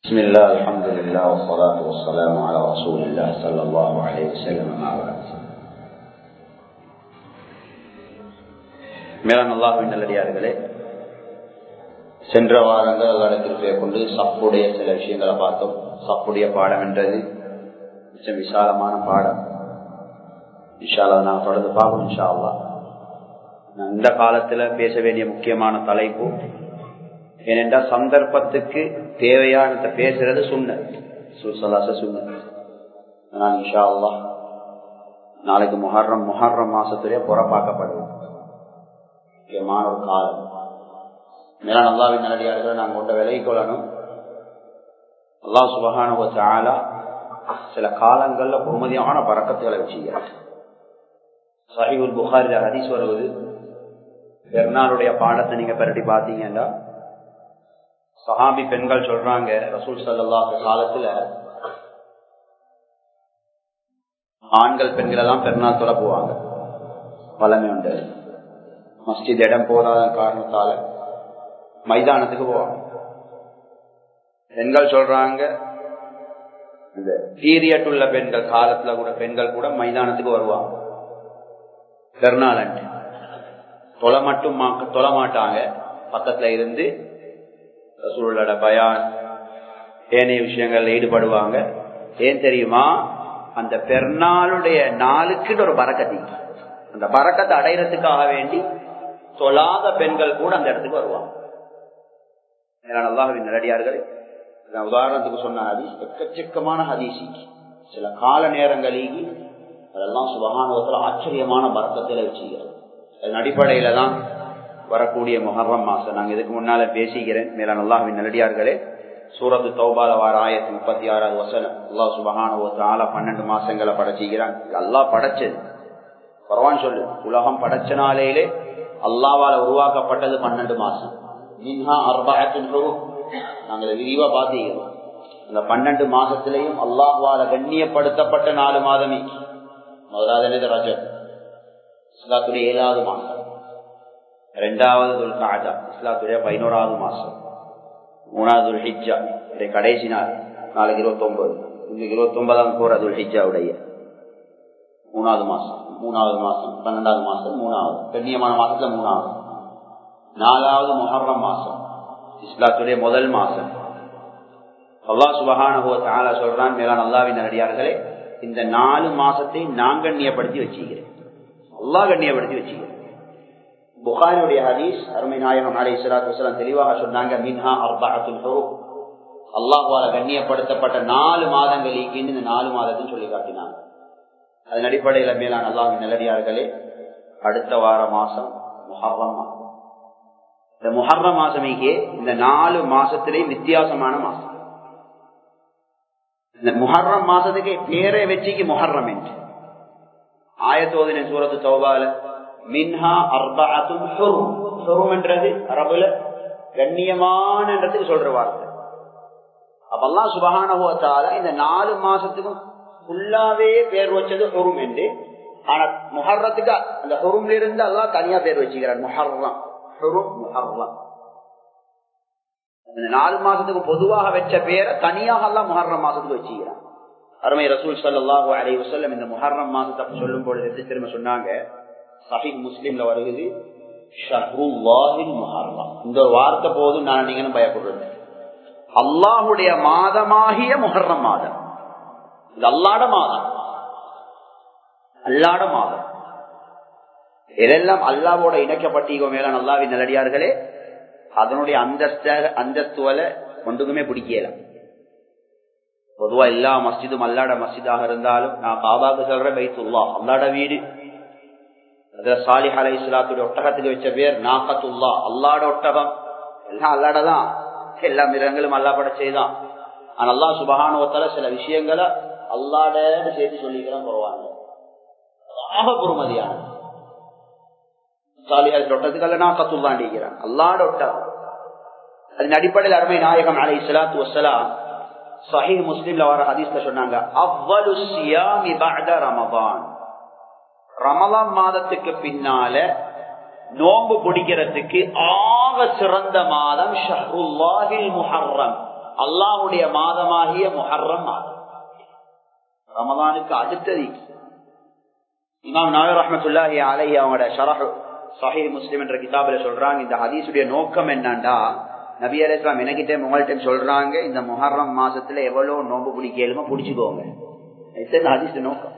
بسم الله الحمد لله والصلاة والسلام على رسول الله صلى الله عليه وسلم ما بعد மேலான அல்லாஹுவின் நல்லடியார்களே சென்ற வாரங்கள் அல்லாடத்திற்கு கொண்டு சப்புடைய சில விஷயங்களை பார்த்தோம் சப்புடைய பாடம் என்றது மிச்சம் விசாலமான பாடம் இன்ஷால்லா நான் தொடர்ந்து பார்க்கணும் இன்ஷா அல்லா நான் இந்த காலத்துல பேச வேண்டிய முக்கியமான தலைப்பு ஏனென்றால் சந்தர்ப்பத்துக்கு தேவையான பேசுறது சுண்ண சுசலாச சுண்ண ஆனால் இன்ஷா அல்லா நாளைக்கு முஹர்ரம் முஹர்ரம் மாசத்துலயே புறப்பாக்கப்படுவோம் முக்கியமான ஒரு காலம் மேல நல்லாவின் நல்லடியார்களை நாங்கள் கொண்ட விலை கொள்ளணும் அல்லா சுபகான சில காலங்கள்ல பொறுமதியான பறக்கத்துகளை வச்சுக்கிறார் சஹிபுல் புகாரில ஹதீஸ் வருவது பெருநாளுடைய பாடத்தை நீங்க பரட்டி பாத்தீங்கன்னா சஹாபி பெண்கள் சொல்றாங்க ரசூல் சல்லா காலத்துல ஆண்கள் பெண்கள் எல்லாம் பெருநாள் தொலை போவாங்க பழமை உண்டு மஸ்ஜித் இடம் போதாத காரணத்தால மைதானத்துக்கு போவாங்க பெண்கள் சொல்றாங்க இந்த பீரியட் உள்ள பெண்கள் காலத்துல கூட பெண்கள் கூட மைதானத்துக்கு வருவாங்க பெருநாள் அன்று தொலை மட்டும் தொலை மாட்டாங்க பக்கத்துல இருந்து ரசூலோட பயான் ஏனைய விஷயங்கள்ல ஈடுபடுவாங்க ஏன் தெரியுமா அந்த பெருநாளுடைய நாளுக்கு ஒரு பறக்கத்தி அந்த பறக்கத்தை அடையிறதுக்காக வேண்டி தொழாத பெண்கள் கூட அந்த இடத்துக்கு வருவாங்க அல்லாஹின் நல்லடியார்களே உதாரணத்துக்கு சொன்ன ஹதீஸ் எக்கச்சக்கமான ஹதீசி சில கால நேரங்களில் அதெல்லாம் சுபகானுவத்தில் ஆச்சரியமான பறக்கத்தில் வச்சுக்கிறது அதன் அடிப்படையில தான் வரக்கூடிய முஹர்ரம் மாசம் நாங்க இதுக்கு முன்னால பேசிக்கிறேன் மேலான அல்லாஹின் நல்லடியார்களே சூரத்து தௌபால வார ஆயிரத்தி முப்பத்தி ஆறாவது வசனம் அல்லாஹ் சுபகான பன்னெண்டு மாசங்களை படைச்சிக்கிறான் அல்லா படைச்சது பரவான் சொல்லு உலகம் படைச்ச நாளையிலே அல்லாவால உருவாக்கப்பட்டது பன்னெண்டு மாசம் மின்ஹா அர்பாயத்தின் நாங்கள் விரிவா பாத்தீங்க அந்த பன்னெண்டு மாசத்திலையும் அல்லாஹ்வால கண்ணியப்படுத்தப்பட்ட நாலு மாதமே முதலாவது ரஜப் இஸ்லாத்துடைய ஏழாவது மாசம் ரெண்டாவது துல்காஜா இஸ்லாத்துடைய பதினோராவது மாசம் மூணாவது துல்ஹிஜா இதை கடைசி நாள் நாளைக்கு இருபத்தி ஒன்பது இன்னைக்கு இருபத்தி ஒன்பதாம் போற துல்ஹிஜாவுடைய மூணாவது மாசம் மூணாவது மாசம் பன்னெண்டாவது மாசம் மூணாவது கண்ணியமான மாசத்துல மூணாவது நாலாவது மொஹர்ரம் மாசம் இஸ்லாத்துடைய முதல் மாசம் அல்லா சுபகான சொல்றான் மேலான அல்லாவின் நடிகார்களே இந்த நாலு மாசத்தை நான் கண்ணியப்படுத்தி வச்சுக்கிறேன் அல்லா கண்ணியப்படுத்தி வச்சுக்கிறேன் புகாரியுடைய ஹதீஸ் அருமை நாயகம் அலை சலாத்து வசலாம் தெளிவாக சொன்னாங்க மின்ஹா அர்பாத்துல் அல்லாஹால கண்ணியப்படுத்தப்பட்ட நாலு மாதங்கள் இந்த நாலு மாதத்தையும் சொல்லி காட்டினாங்க அதன் அடிப்படையில மேலான அல்லாஹ் நல்லடியார்களே அடுத்த வார மாசம் முஹர்ரம் மாசம் இந்த முஹர்ரம் மாசமேக்கே இந்த நாலு மாசத்திலே வித்தியாசமான மாசம் இந்த முஹர்ரம் மாசத்துக்கு பேரை வச்சுக்கு முஹர்ரம் என்று ஆயத்தோதின சூரத்து தௌபால மின்ஹா அர்பாத்தும் ஹுரும் ஹுரும் என்றது அரபுல கண்ணியமானன்றதுக்கு சொல்ற வார்த்தை அப்பெல்லாம் சுபகானுபவத்தால இந்த நாலு மாசத்துக்கும் ஃபுல்லாவே பேர் வச்சது ஹுரும் என்று ஆனா முஹர்ரத்துக்கு அந்த ஹுரும்ல இருந்து எல்லாம் தனியா பேர் வச்சுக்கிறார் முஹர்ரம் ஹுரும் முஹர்ரம் இந்த நாலு மாசத்துக்கு பொதுவாக வச்ச பேரை தனியாக எல்லாம் முஹர்ரம் மாசத்துக்கு வச்சுக்கிறான் அருமை ரசூல் சல்லாஹூ அலி வசல்லம் இந்த முஹர்ரம் மாசத்தை சொல்லும் பொழுது எப்படி திரும்ப சொன்னாங்க சஹித் முஸ்லீம்ல வருகிறது இந்த ஒரு வார்த்தை போதும் நான் நீங்களும் பயப்படுறது அல்லாஹுடைய மாதமாகிய முஹர்ரம் மாதம் இது அல்லாட மாதம் அல்லாட மாதம் இதெல்லாம் அல்லாவோட இணைக்கப்பட்டீங்க மேல நல்லாவின் நல்லடியார்களே அதனுடைய அந்தஸ்த அந்தஸ்துவல ஒன்றுக்குமே பிடிக்கல பொதுவா எல்லா மஸ்ஜிதும் அல்லாட மஸ்ஜிதாக இருந்தாலும் நான் காபாக்கு சொல்ற பைத்துல்லா அல்லாட வீடு அதுல சாலிஹ் அலை இஸ்லாத்துடைய ஒட்டகத்துக்கு வச்ச பேர் நாகத்துல்லா அல்லாட ஒட்டகம் எல்லாம் அல்லாடதான் எல்லா மிருகங்களும் அல்லா படைச்சதுதான் ஆனா அல்லா சுபகானுவத்தால சில விஷயங்களை அல்லாடன்னு சேர்த்து சொல்லிக்கிறோம் போவாங்க ஆக பொறுமதியான சாலிஹ் ஒட்டத்துக்கு அல்ல நாகத்துல்லாண்டிக்கிறான் அல்லாட ஒட்டகம் அதன் அடிப்படையில் அருமை நாயகம் அலை இஸ்லாத்து வசலாம் சஹி முஸ்லீம்ல வர ஹதீஸ்ல சொன்னாங்க அவ்வளு சியாமி பஅத ரமதான் ரமலான் மாதத்துக்கு பின்னால நோம்பு பிடிக்கிறதுக்கு ஆக சிறந்த மாதம் ஷஹ்ருல்லாஹில் முஹர்ரம் அல்லாஹுடைய மாதமாகிய முஹர்ரம் மாதம் ரமதானுக்கு அடுத்தது இமாம் நாயர் ரஹமத்துல்லாஹி அலை அவங்களோட ஷரஹ் சஹி முஸ்லிம் என்ற கிதாபில சொல்றாங்க இந்த ஹதீஸுடைய நோக்கம் என்னண்டா நபி அலி இஸ்லாம் எனக்கிட்டே உங்கள்கிட்ட சொல்றாங்க இந்த முஹர்ரம் மாசத்துல எவ்வளவு நோம்பு பிடிக்கலுமோ பிடிச்சுக்கோங்க இதுதான் ஹதீஸ் நோக்கம்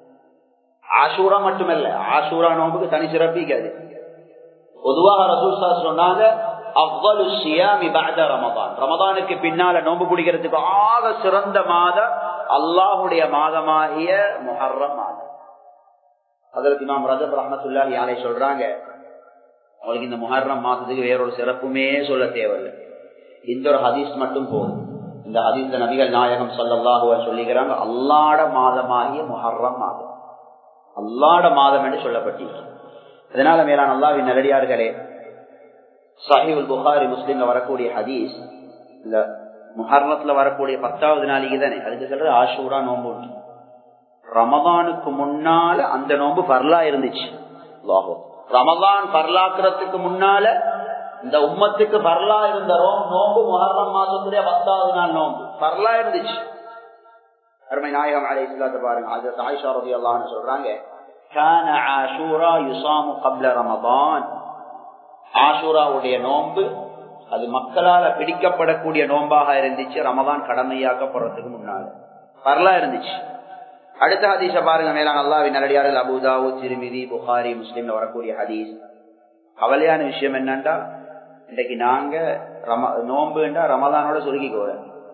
ஆசூரா மட்டுமல்ல ஆசூரா நோம்புக்கு தனி சிறப்பிக்காது பொதுவாக ரசூல் சார் சொன்னாங்க அவ்வளவு சியாமி பாத ரமதான் ரமதானுக்கு பின்னால நோம்பு பிடிக்கிறதுக்கு ஆக சிறந்த மாதம் அல்லாஹுடைய மாதமாகிய முஹர்ரம் மாதம் அதற்கு இமாம் ரஜப் ரஹமத்துல்லாஹி யாரை சொல்றாங்க அவங்களுக்கு இந்த முஹர்ரம் மாதத்துக்கு வேறொரு சிறப்புமே சொல்ல தேவையில்லை இந்த ஒரு ஹதீஸ் மட்டும் போதும் இந்த ஹதீஸ் நபிகள் நாயகம் சொல்லல்லாஹுவ சொல்லிக்கிறாங்க அல்லாட மாதமாகிய முஹர்ரம் மாதம் அல்லாட மாதம் என்று சொல்லப்பட்டிருக்கு அதனால மேலான அல்லாவின் நல்லடியார்களே சாஹிபுல் புகாரி முஸ்லீம்ல வரக்கூடிய ஹதீஸ் இந்த முஹர்மத்துல வரக்கூடிய பத்தாவது நாளைக்கு தானே அதுக்கு சொல்றது ஆஷூரா நோம்பு ரமதானுக்கு முன்னால அந்த நோம்பு பர்லா இருந்துச்சு ரமதான் பர்லாக்குறதுக்கு முன்னால இந்த உம்மத்துக்கு பர்லா இருந்த நோம்பு முஹர்ரம் மாசத்துடைய பத்தாவது நாள் நோம்பு பர்லா இருந்துச்சு அருமை நாயகம் அலை இஸ்லாத்த பாருங்க அது ஆயிஷா ரதி அல்லான்னு சொல்றாங்க كان عاشورا يصام قبل رمضان ஆஷூராவுடைய நோன்பு அது மக்களால பிடிக்கப்படக்கூடிய நோன்பாக இருந்துச்சு ரமதான் கடமையாக்கப்படுறதுக்கு முன்னால வரலா இருந்துச்சு அடுத்த ஹதீஸ பாருங்க மேலான அல்லாவின் நல்லடியார்கள் அபுதாவு திருமிதி புகாரி முஸ்லீம்ல வரக்கூடிய ஹதீஸ் கவலையான விஷயம் என்னண்டா இன்னைக்கு நாங்க ரம நோன்புண்டா ரமதானோட சுருக்கிக்கோட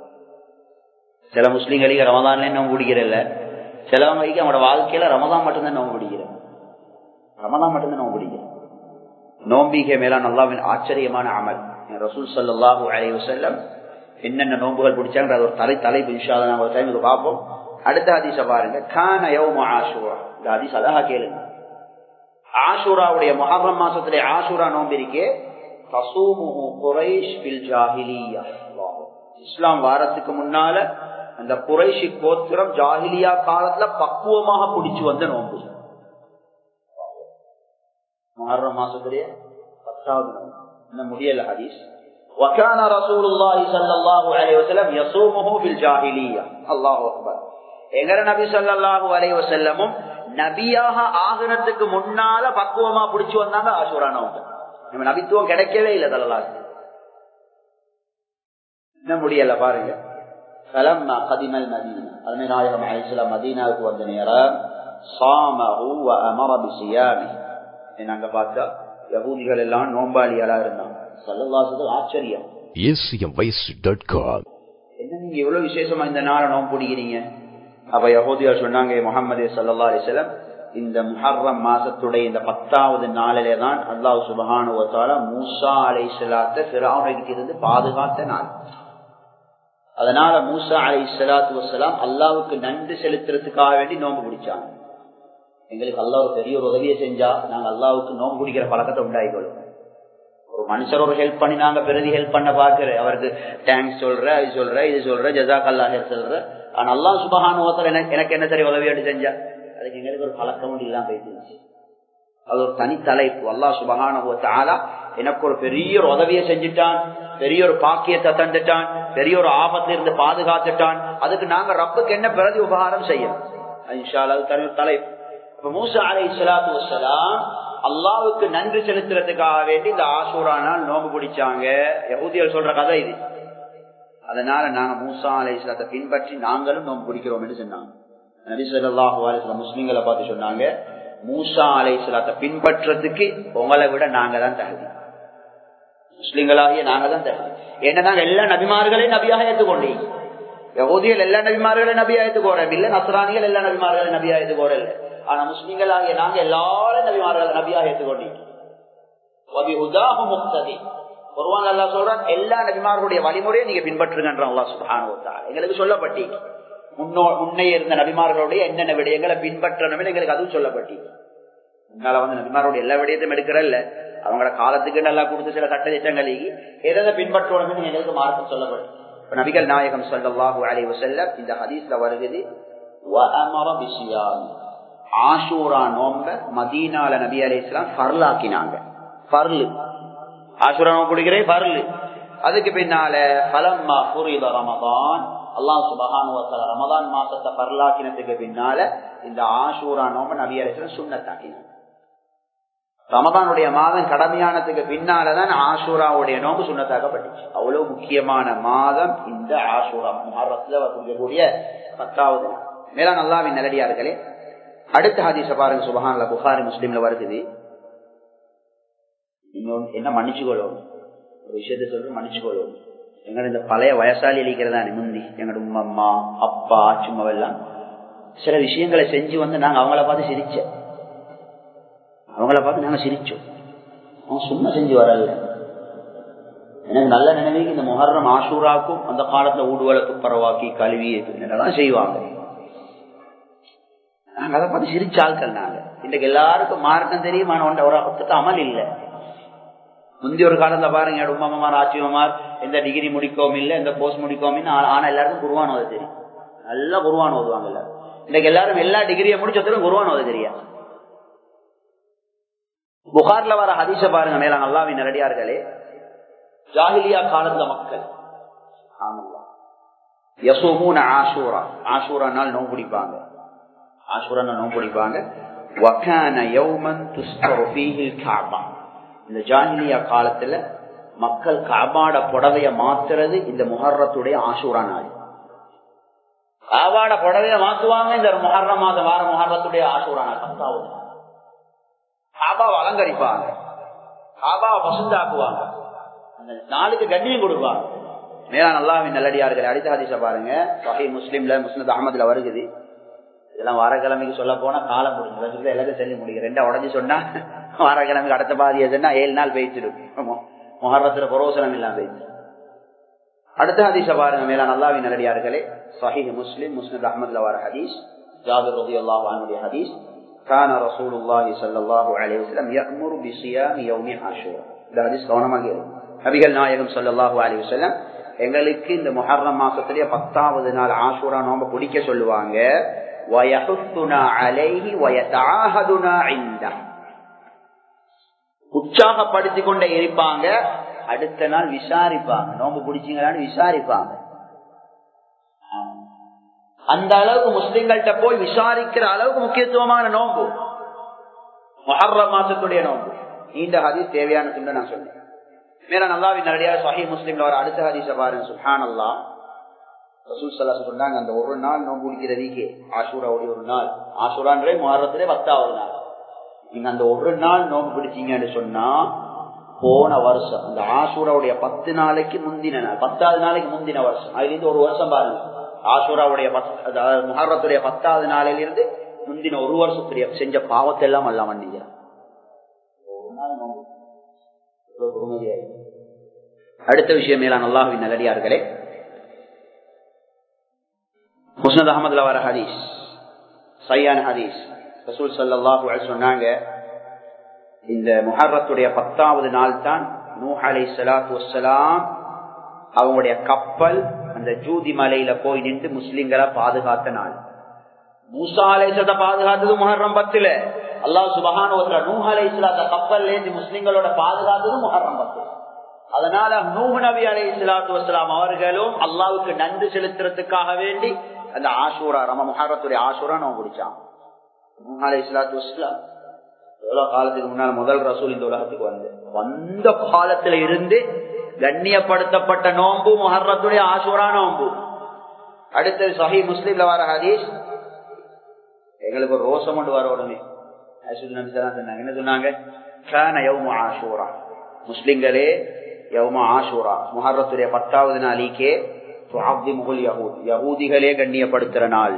சில முஸ்லீம்களுக்கு ரமதான்ல நோம்பு பிடிக்கிறல்ல சிலவங்களுக்கு அவனோட வாழ்க்கையில ரமதான் மட்டும்தான் நோம்பு பிடிக்கிறேன் ரமதான் மட்டும்தான் நோம்பு பிடிக்கிறேன் நோம்பிகை மேலான அல்லாவின் ஆச்சரியமான அமல் ரசூல் சல்லாஹூ அலி வசல்லம் என்னென்ன நோம்புகள் பிடிச்சாங்க அது ஒரு தலை தலைப்பு இன்ஷாத நாங்கள் ஒரு டைம் இது பார்ப்போம் அடுத்த ஹதீஸ பாருங்க கான யௌம ஆஷூரா இந்த ஹதீஸ் அழகா கேளுங்க ஆஷூராவுடைய மொஹரம் மாசத்துடைய ஆஷூரா நோம்பிரிக்கே இஸ்லாம் வாரத்துக்கு முன்னால அந்த குறைஷி கோத்திரம் ஜாகிலியா காலத்துல பக்குவமாக பிடிச்சு வந்த நோம்பு மொஹரம் மாசத்துடைய பத்தாவது நோம்பு இன்னும் முடியல ஹதீஸ் وكان رسول الله صلى الله عليه وسلم يصومه في الجاهليه الله اكبر எங்கர நபி ஸல்லல்லாஹு அலைஹி வஸல்லமும் நபியாக ஆகிறதுக்கு முன்னால பக்குவமா பிடிச்சு வந்தாங்க ஆஷூரா நோம்பு நம்ம நபித்துவம் கிடைக்கவே இல்லை தலலாக என்ன முடியல பாருங்க فلما قدم المدينه அதுமே நாயகம் அலைஹிஸ்ஸலாம் மதீனாவுக்கு வந்த நேரம் صامه وامر بصيامه நாங்க பார்த்தா யகூதிகள் எல்லாம் நோம்பாளியாளா இருந்தாங்க சல்லல்லாசது ஆச்சரியம் என்ன நீங்க எவ்வளவு விசேஷமா இந்த நாளை நோம்பு பிடிக்கிறீங்க அப்ப யகூதியார் சொன்னாங்க முகமது சல்லா அலிஸ்லம் இந்த முஹர்ரம் மாசத்துடைய இந்த பத்தாவது நாளிலே தான் அல்லாஹ் சுபஹானுவத்தால மூசா அலை சலாத்த பிராவுனகிட்ட இருந்து பாதுகாத்த நாள் அதனால மூசா அலை சலாத்து வசலாம் அல்லாவுக்கு நன்றி செலுத்துறதுக்காக வேண்டி நோம்பு பிடிச்சாங்க எங்களுக்கு அல்லா ஒரு பெரிய ஒரு உதவியை செஞ்சா நாங்க அல்லாவுக்கு நோம்பு பிடிக்கிற பழக்கத்தை உண்டாகிக்கொள்ளும் ஒரு மனுஷர் ஒரு ஹெல்ப் பண்ணி நாங்க பிறகு ஹெல்ப் பண்ண பாக்குற அவருக்கு தேங்க்ஸ் சொல்ற இது சொல்ற இது சொல்ற ஜசாக் அல்லாஹ் சொல்ற ஆனா அல்லா சுபகானுவத்தில் எனக்கு எனக்கு என்ன சரி உதவியோடு செஞ்சா அதுக்கு எங்களுக்கு ஒரு பழக்கம் இல்லாம போயிட்டு அது ஒரு தனி தலைப்பு அல்லா சுபகானுவத்தாலா எனக்கு ஒரு பெரிய ஒரு உதவியை செஞ்சுட்டான் பெரிய ஒரு பாக்கியத்தை தந்துட்டான் பெரிய ஒரு ஆபத்துல இருந்து பாதுகாத்துட்டான் அதுக்கு நாங்க ரப்புக்கு என்ன பிரதி உபகாரம் செய்யணும் இன்ஷால் அது தனி ஒரு தலைப்பு இப்ப மூசா அலை சலாத்து வசலாம் அல்லாவுக்கு நன்றி செலுத்துறதுக்காக வேண்டி இந்த ஆசூரா நாள் நோம்பு பிடிச்சாங்க யகுதியல் சொல்ற கதை இது அதனால நாங்க மூசா அலை இஸ்லாத்தை பின்பற்றி நாங்களும் நோம்பு பிடிக்கிறோம் என்று சொன்னாங்க நபி சொல்லாஹு அலிஸ்ல முஸ்லீம்களை பார்த்து சொன்னாங்க மூசா அலை இஸ்லாத்தை பின்பற்றதுக்கு உங்களை விட நாங்க தான் தகுதி முஸ்லிம்களாகிய நாங்க தான் தகுதி ஏன்னா நாங்க எல்லா நபிமார்களையும் நபியாக ஏற்றுக்கொண்டீங்க யகுதிகள் எல்லா நபிமார்களையும் நபியா ஏற்றுக்கோறோம் இல்ல நசராணிகள் எல்லா நபிமார்களையும் நபியா ஏற்றுக்கோறல ஆனா முஸ்லிம்களாகிய நாங்க எல்லாரும் நபிமார்கள் நபியாக ஏற்றுக்கொண்டீங்க ஒருவான் அல்லா சொல்றான் எல்லா நபிமார்களுடைய வழிமுறையை நீங்க பின்பற்றுங்கன்ற அல்லா சுபானுவத்தால் எங்களுக்கு சொல்லப்பட்டீங்க முன்னோ முன்னே இருந்த நபிமார்களுடைய என்னென்ன விடயங்களை பின்பற்றணும் எங்களுக்கு அதுவும் சொல்லப்பட்டீங்க முன்னால வந்து நபிமாருடைய எல்லா விடயத்தையும் எடுக்கிறல்ல அவங்களோட காலத்துக்கு நல்லா கொடுத்த சில சட்ட திட்டங்கள் எதை பின்பற்றணும் எங்களுக்கு மார்க்கம் சொல்லப்பட்டு நபிகள் நாயகம் சொல்லவாஹு அலி வசல்லம் இந்த ஹதீஸ்ல வருகிறது ஆஷூரா நோம்ப மதீனால நபி அலி இஸ்லாம் பர்லாக்கினாங்க பர்லு ஆஷூரா நோம்பு குடிக்கிறே பர்லு அதுக்கு பின்னால பலம்மா புரித ரமதான் அல்லாஹ் சுபகானுவத்தால ரமதான் மாசத்தை பரலாக்கினதுக்கு பின்னால இந்த ஆசூரா நோம்ப நபி அரசன் சுண்ணத்தாக்கினார் ரமதானுடைய மாதம் கடமையானதுக்கு பின்னாலதான் ஆசூராவுடைய நோம்பு சுண்ணத்தாக்கப்பட்டுச்சு அவ்வளவு முக்கியமான மாதம் இந்த ஆசூரா மகாரத்துல இருக்கக்கூடிய பத்தாவது நாள் மேலா நல்லாவின் நிலடியார்களே அடுத்த ஹதீச பாருங்க சுபஹான்ல புகாரி முஸ்லீம்ல வருகுது இன்னொன்று என்ன மன்னிச்சுக்கொள்ளும் ஒரு விஷயத்த சொல்ற மன்னிச்சுக்கொள்ளும் எங்களோட இந்த பழைய வயசாளி அளிக்கிறதா முந்தி எங்களோட உம்மம்மா அப்பா சும்மாவெல்லாம் சில விஷயங்களை செஞ்சு வந்து நாங்க அவங்கள பார்த்து சிரிச்சோம் அவங்கள பார்த்து நாங்க சிரிச்சோம் அவன் சும்மா செஞ்சு வரல எனக்கு நல்ல நினைவுக்கு இந்த முகர்ரம் ஆசூராக்கும் அந்த காலத்துல ஊடுவலை துப்பரவாக்கி கழுவி என்னெல்லாம் செய்வாங்க நாங்க அதை பார்த்து சிரிச்ச ஆட்கள் நாங்க இன்றைக்கு எல்லாருக்கும் மார்க்கம் தெரியும் ஆனா ஒரு ஒத்துக்கு அமல் இல்லை முந்தைய ஒரு காலத்துல பாருங்க உமாமார் ஆச்சியமார் எந்த டிகிரி முடிக்கவும் இல்லை எந்த கோர்ஸ் முடிக்கவும் இல்லை ஆனா எல்லாருக்கும் குருவான் ஓத தெரியும் நல்லா குருவான் ஓதுவாங்க எல்லாரும் இன்றைக்கு எல்லாரும் எல்லா டிகிரியை முடிச்சதும் குருவான் ஓத தெரியா புகார்ல வர ஹதீச பாருங்க மேல நல்லாவின் நேரடியார்களே ஜாகிலியா காலத்துல மக்கள் ஆமல்லா யசோமூன ஆசூரா ஆசூரா நாள் நோம்பு பிடிப்பாங்க ஆசூரா நாள் நோம்பு பிடிப்பாங்க வக்கான யௌமன் துஸ்தரு ஃபீஹில் காபா இந்த ஜாகிலியா காலத்துல மக்கள் காபாட புடவைய மாத்துறது இந்த முஹர்ரத்துடைய ஆசூரா நாள் காபாட புடவைய மாத்துவாங்க இந்த முஹர்ர மாதம் வார முஹர்ரத்துடைய ஆசூரா நாள் பத்தாவது நாள் காபாவை அலங்கரிப்பாங்க காபாவை பசுந்தாக்குவாங்க அந்த நாளுக்கு கண்ணியம் கொடுப்பாங்க மேலா நல்லாவின் நல்லடியார்கள் அடித்த ஹதீச பாருங்க சஹி முஸ்லீம்ல முஸ்லிம் அகமதுல வருகுது இதெல்லாம் வாரக்கிழமைக்கு சொல்ல போனா காலம் முடிஞ்சு எல்லாத்தையும் சொல்லி முடியும் ரெண்டா உடஞ்சு சொன்னா வாரக்கிழமைக்கு அடுத்த பாதிய சொன்னா ஏழு நாள் பெய்ச்சிடும் மொஹரத்துல பரோசனம் இல்லாம பெய்ச்சு அடுத்த ஹதீச பாருங்க மேலா நல்லாவின் நல்லடியார்களே சஹி முஸ்லிம் முஸ்லிம் அகமதுல வர ஹதீஸ் ஜாபிர் ரபி அல்லாஹானுடைய ஹதீஸ் كان رسول الله صلى الله عليه وسلم يأمر بصيام يوم عاشوراء இந்த ஹதீஸ் கவனமாக நபிகள் நாயகம் சல்லாஹூ அலி வசல்லம் எங்களுக்கு இந்த முஹர்ரம் மாசத்திலேயே பத்தாவது நாள் ஆசூரா நோம்ப பிடிக்க சொல்லுவாங்க உற்சாகப்படுத்திக் கொண்டே இருப்பாங்க அடுத்த நாள் விசாரிப்பாங்க நோம்பு பிடிச்சிங்களான்னு விசாரிப்பாங்க அந்த அளவுக்கு முஸ்லிம்கள்ட்ட போய் விசாரிக்கிற அளவுக்கு முக்கியத்துவமான நோம்பு மொஹர்ர மாசத்துடைய நோம்பு இந்த ஹதீஸ் தேவையான துண்டு நான் சொன்னேன் மேல நல்லாவின் நிறைய சஹி முஸ்லீம்ல வர அடுத்த ஹதீஸ பாருங்க சுஹான் அல்லா ரசூல் சல்லாஸ் சொன்னாங்க அந்த ஒரு நாள் நோம்பு குடிக்கிறதுக்கே ஆசூராவுடைய ஒரு நாள் ஆசூரான்றே மொஹரத்திலே பத்தாவது நாள் நீங்க அந்த ஒரு நாள் நோம்பு பிடிச்சீங்கன்னு சொன்னா போன வருஷம் அந்த ஆசூராவுடைய பத்து நாளைக்கு முந்தின நாள் பத்தாவது நாளைக்கு முந்தின வருஷம் அதுல இருந்து ஒரு வருஷம் பாருங்க ஆசூராவுடைய முஹர்ரத்துடைய பத்தாவது நாளில இருந்து முந்தின ஒரு வருஷத்துடைய செஞ்ச பாவத்தை எல்லாம் அல்ல மன்னிக்கிறான் அடுத்த விஷயம் மேலான அல்லாஹுவின் நல்லடியார்களே முஸ்னத் அகமதுல வர ஹதீஸ் சையான் ஹதீஸ் ரசூல் சல்லாஹு சொன்னாங்க இந்த முஹர்ரத்துடைய பத்தாவது நாள் தான் நூ அலை சலாத்து வசலாம் அவங்களுடைய கப்பல் அந்த ஜூதி மலையில போய் நின்று முஸ்லிம்களை பாதுகாத்த நாள் மூசா அலைசத்தை பாதுகாத்தது முஹர்ரம் பத்துல அல்லாஹ் சுபஹான நூஹ் அலைசலாத்த கப்பல்ல இருந்து முஸ்லிம்களோட பாதுகாத்தது முஹர்ரம் பத்து அதனால நூஹ் நபி அலை சலாத்து வசலாம் அவர்களும் அல்லாவுக்கு நன்றி செலுத்துறதுக்காக வேண்டி அந்த ஆசூரா ரம முஹரத்துடைய ஆசூரா நம்ம குடிச்சான் நூஹ் அலை சலாத்து வசலாம் எவ்வளவு காலத்துக்கு முன்னால் முதல் ரசூல் இந்த உலகத்துக்கு வந்து வந்த காலத்துல இருந்து கண்ணியப்படுத்தப்பட்ட நோன்பு முஹர்ரத்துடைய ஆசூரா நோன்பு அடுத்தது சஹி முஸ்லீம்ல வர ஹதீஸ் எங்களுக்கு ஒரு ரோசம் கொண்டு வர உடனே சொன்னாங்க என்ன சொன்னாங்க ஆசூரா முஸ்லிம்களே யவுமா ஆசூரா முஹர்ரத்துடைய பத்தாவது நாளைக்கே முகல் யகூத் யகூதிகளே கண்ணியப்படுத்துற நாள்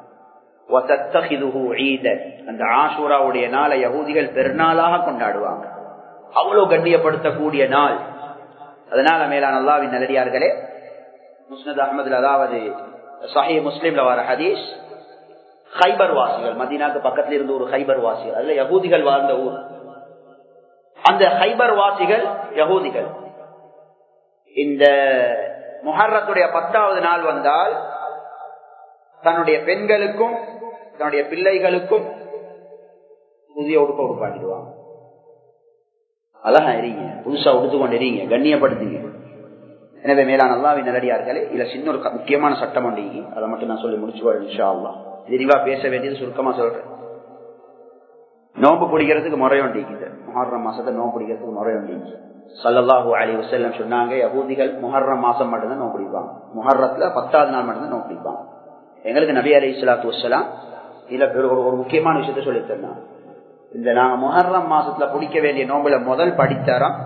அந்த ஆசூராவுடைய நாளை யகூதிகள் பெருநாளாக கொண்டாடுவாங்க அவ்வளவு கண்ணியப்படுத்தக்கூடிய நாள் அதனால மேலான அல்லாவின் நல்லடியார்களே முஸ்னத் அகமதுல அதாவது சஹி முஸ்லீம்ல வர ஹதீஸ் ஹைபர் வாசிகள் மதீனாக்கு பக்கத்துல இருந்து ஒரு ஹைபர் வாசிகள் அதுல யகூதிகள் வாழ்ந்த ஊர் அந்த ஹைபர் வாசிகள் யகூதிகள் இந்த முஹர்ரத்துடைய பத்தாவது நாள் வந்தால் தன்னுடைய பெண்களுக்கும் தன்னுடைய பிள்ளைகளுக்கும் புதிய உடுப்ப உடுப்பாட்டிடுவாங்க அழகா எறீங்க புதுசா உடுத்து கொண்டு எறீங்க கண்ணியப்படுத்துங்க எனவே மேலான அல்லாவின் நல்லடியார்களே இதுல சின்ன ஒரு முக்கியமான சட்டம் ஒன்று அதை மட்டும் நான் சொல்லி முடிச்சு வரேன் இன்ஷா அல்லா விரிவா பேச வேண்டியது சுருக்கமா சொல்றேன் நோம்பு பிடிக்கிறதுக்கு முறை ஒண்டிக்குது முஹர்ரம் மாசத்தை நோம்பு பிடிக்கிறதுக்கு முறை ஒண்டிக்கு சல்லல்லாஹு அலி வசல்லம் சொன்னாங்க யகூதிகள் முஹர்ரம் மாசம் மட்டும்தான் நோம்பு பிடிப்பாங்க முஹர்ரத்துல பத்தாவது நாள் மட்டும்தான் நோம்பு பிடிப்பாங்க எங்களுக்கு நபி அலி இஸ்லாத்து வசலாம் இதுல ஒரு ஒரு முக்கியமான விஷயத்த சொல்லி தந்தாங்க இந்த நாங்க முஹர்ரம் மாசத்துல பிடிக்க வேண்டிய நோம்புல முதல் படித்தரம்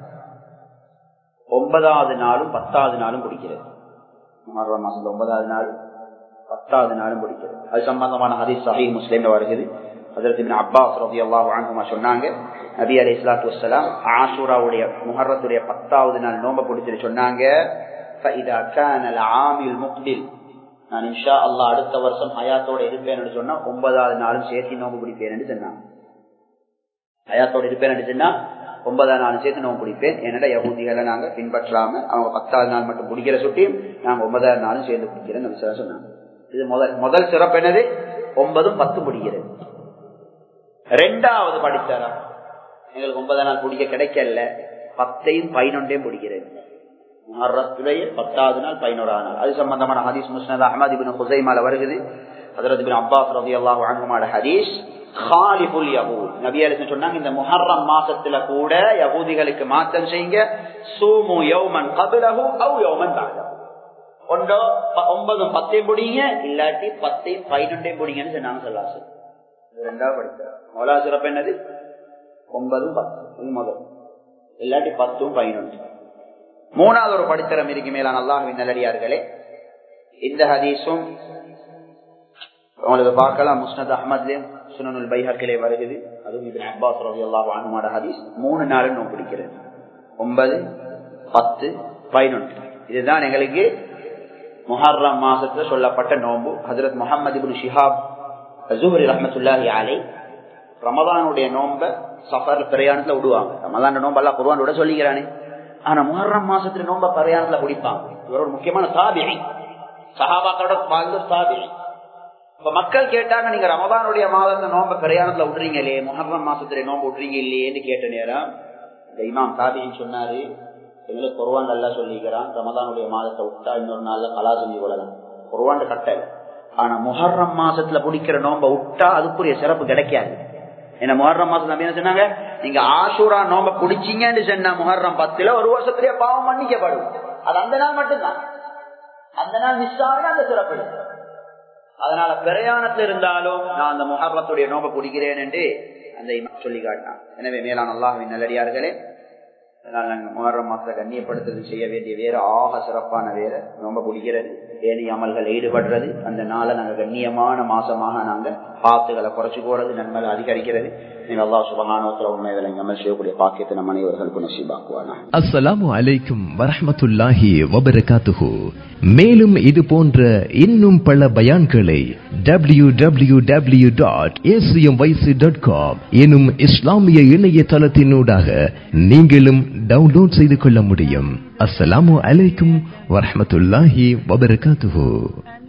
ஒன்பதாவது நாளும் பத்தாவது நாளும் பிடிக்கிறது முஹர்ரம் மாசத்துல ஒன்பதாவது நாள் பத்தாவது நாளும் பிடிக்கிறது அது சம்பந்தமான ஹதீஸ் சஹி முஸ்லீம்ல வருகிறது அதற்கு அப்பாஸ் ரபி அல்லாஹ் சொன்னாங்க நபி அலி இஸ்லாத்து வசலாம் ஆஷூராவுடைய முஹர்ரத்துடைய பத்தாவது நாள் நோம்ப பிடிச்சிட்டு சொன்னாங்க நான் இன்ஷா அல்லா அடுத்த வருஷம் ஹயாத்தோட இருப்பேன் சொன்னா ஒன்பதாவது நாளும் சேர்த்து நோம்பு பிடிப்பேன் சொன்னாங்க ஹயாத்தோட இருப்பேன் சொன்னா ஒன்பதாம் நாள் சேர்த்து நோம்பு பிடிப்பேன் என்னடா யகுதிகளை நாங்க பின்பற்றாம அவங்க பத்தாவது நாள் மட்டும் பிடிக்கிற சுட்டியும் நாங்க ஒன்பதாவது நாளும் சேர்ந்து பிடிக்கிறேன்னு சொன்னாங்க இது முதல் முதல் சிறப்பு என்னது ஒன்பதும் பத்து பிடிக்கிறது ரெண்டாவது படித்தாரா எங்களுக்கு ஒன்பதாம் நாள் பிடிக்க கிடைக்கல பத்தையும் பதினொன்றையும் பிடிக்கிறது மஹரத்துடைய பத்தாவது நாள் பதினோராவது நாள் அது சம்பந்தமான ஹதீஸ் முஸ்னத் அஹமது பின் ஹுசைமால வருகிறது ஹதரத் பின் அப்பாஸ் ரவி அல்லாஹ் அனுமான ஹதீஸ் ஹாலிபுல் யகூத் நபி அலிசன் சொன்னாங்க இந்த முஹர்ரம் மாசத்துல கூட யகூதிகளுக்கு மாற்றம் செய்யுங்க சூமு யௌமன் கபிலஹு அவ் யௌமன் பாதஹு ஒன்றோ ஒன்பதும் பத்தையும் பிடிங்க இல்லாட்டி பத்தையும் பதினொன்றையும் பிடிங்கன்னு சொன்னாங்க சொல்லாசு ரெண்டாவது படித்தார் மௌலா சிறப்பு என்னது ஒன்பதும் பத்து முதல் இல்லாட்டி பத்தும் பதினொன்று மூணாவது ஒரு படித்தரம் இருக்கு மேலான அல்லாஹுவின் நல்லடியார்களே இந்த ஹதீஸும் உங்களுக்கு பார்க்கலாம் முஸ்னத் அஹமத்லேயும் சுனனுல் பைஹக்கிலே வருகிறது அதுவும் இது அப்பாஸ் ரவி அல்லாஹ் அனுமாட ஹதீஸ் மூணு நாளும் நோய் பிடிக்கிறது ஒன்பது பத்து பதினொன்று இதுதான் எங்களுக்கு முஹர்ரம் மாசத்துல சொல்லப்பட்ட நோம்பு ஹசரத் முகமது இபின் ஷிஹாப் ஜூஹரி ரஹமத்துல்லாஹி அலை ரமதானுடைய நோம்ப சஃபர் பிரயாணத்துல விடுவாங்க ரமதான் நோம்பு எல்லாம் குருவான் விட சொல்லிக்கிறானே ஆனா முஹர்ரம் மாசத்துல நோம்ப பிரயாணத்துல குடிப்பாங்க இவர் ஒரு முக்கியமான தாபிரி சஹாபாக்களோட வாழ்ந்த தாபிரி இப்ப மக்கள் கேட்டாங்க நீங்க ரமதானுடைய மாதத்தை நோம்ப பிரயாணத்துல விடுறீங்களே முஹர்ரம் மாசத்துல நோம்பு விடுறீங்க இல்லையேன்னு கேட்ட நேரம் இந்த இமாம் தாபிரின்னு சொன்னாரு எங்களுக்கு குருவான் நல்லா சொல்லிக்கிறான் ரமதானுடைய மாதத்தை விட்டா இன்னொரு நாள்ல கலா செஞ்சு கொள்ளலாம் குருவான் கட்டல ஆனா முஹர்ரம் மாசத்துல பிடிக்கிற நோம்ப விட்டா அதுக்குரிய சிறப்பு கிடைக்காது என்ன முஹர்ரம் மாசம் நம்பி என்ன சொன்னாங்க நீங்க ஆசூரா நோம்ப பிடிச்சிங்கன்னு சொன்ன முஹர்ரம் பத்துல ஒரு வருஷத்துலயே பாவம் மன்னிக்கப்படும் அது அந்த நாள் மட்டும்தான் அந்த நாள் மிஸ் ஆகுனா அந்த சிறப்பு அதனால பிரயாணத்துல இருந்தாலும் நான் அந்த முஹர்ரத்துடைய நோம்ப பிடிக்கிறேன் என்று அந்த சொல்லி காட்டினான் எனவே மேலான அல்லாஹின் நல்லடியார்களே அதனால நாங்கள் முகரம் மாசத்தை கண்ணியப்படுத்துறது செய்ய வேண்டிய வேற ஆக சிறப்பான வேற ரொம்ப பிடிக்கிறது ஏனி அமல்கள் ஈடுபடுறது அந்த நாளை நாங்கள் கண்ணியமான மாசமாக நாங்கள் பாத்துகளை குறைச்சு போறது நன்மை அதிகரிக்கிறது நீங்கள் அல்லா சுபகானத்தில் உண்மை விலங்கு அமல் செய்யக்கூடிய பாக்கியத்தை நம் அனைவர்களுக்கும் நசீபாக்குவானா அஸ்ஸலாமு அலைக்கும் வரஹமத்துல்லாஹி வபரகாத்துஹு மேலும் இது போன்ற இன்னும் பல பயான்களை W W W dot ACM YC dot com எனும் இஸ்லாமிய இணையதளத்தினூடாக நீங்களும் டவுன்லோட் செய்து கொள்ள முடியும் அஸ்ஸலாமு அலைக்கும் வரஹமத்துல்லாஹி வபரகாத்துஹு